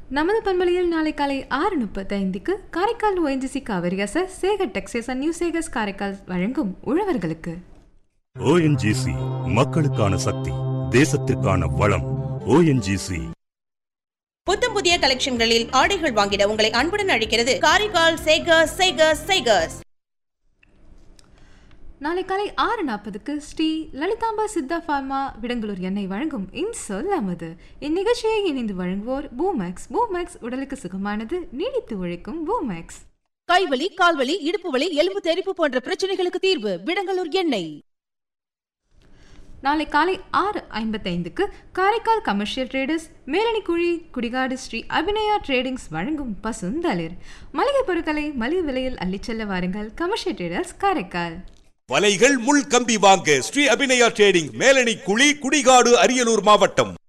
நமது பண்பலையில் நாளை காலை ஆறு முப்பத்தைந்துக்கு காரைக்கால் ஓஎன்ஜிசி காவிரியாச Sekar textiles and new Sekars Karaikal வழங்கும் உழவர்களுக்கு ஓஎன்ஜிசி மக்களுக்கான சக்தி தேசத்திற்கான வளம் ஓஎன்ஜிசி புத்தம் புதிய கலெக்ஷன்களில் ஆடைகள் வாங்கிட உங்களை அன்புடன் அழைக்கிறது காரைக்கால் சேகர்ஸ் சேகர்ஸ் சேகர்ஸ் நாளை காலை ஆறு நாற்பதுக்கு ஸ்ரீ லலிதாம்பா சித்தா ஃபார்மா விடங்களூர் எண்ணெய் வழங்கும் இன்சொல் அமது இந்நிகழ்ச்சியை இணைந்து வழங்குவோர் பூமேக்ஸ் பூமேக்ஸ் உடலுக்கு சுகமானது நீடித்து உழைக்கும் பூமேக்ஸ் கைவலி கால்வலி இடுப்பு வலி எலும்பு தெறிப்பு போன்ற பிரச்சனைகளுக்கு தீர்வு விடங்கலூர் எண்ணெய் நாளை காலை ஆறு ஐம்பத்தைந்துக்கு Karaikal commercial traders Melanikuzhi Kudikadu Sri Abhinaya tradings வழங்கும் பசுந்தளிர் மளிகை பொருட்களை மலிவு விலையில் அள்ளிச் செல்ல வாருங்கள் கமர்ஷியல் ட்ரேடர்ஸ் காரைக்கால் வலைகள் முள் கம்பி வாங்க ஸ்ரீ அபிநயா ட்ரேடிங் மேலணி குழி குடிகாடு அரியலூர் மாவட்டம்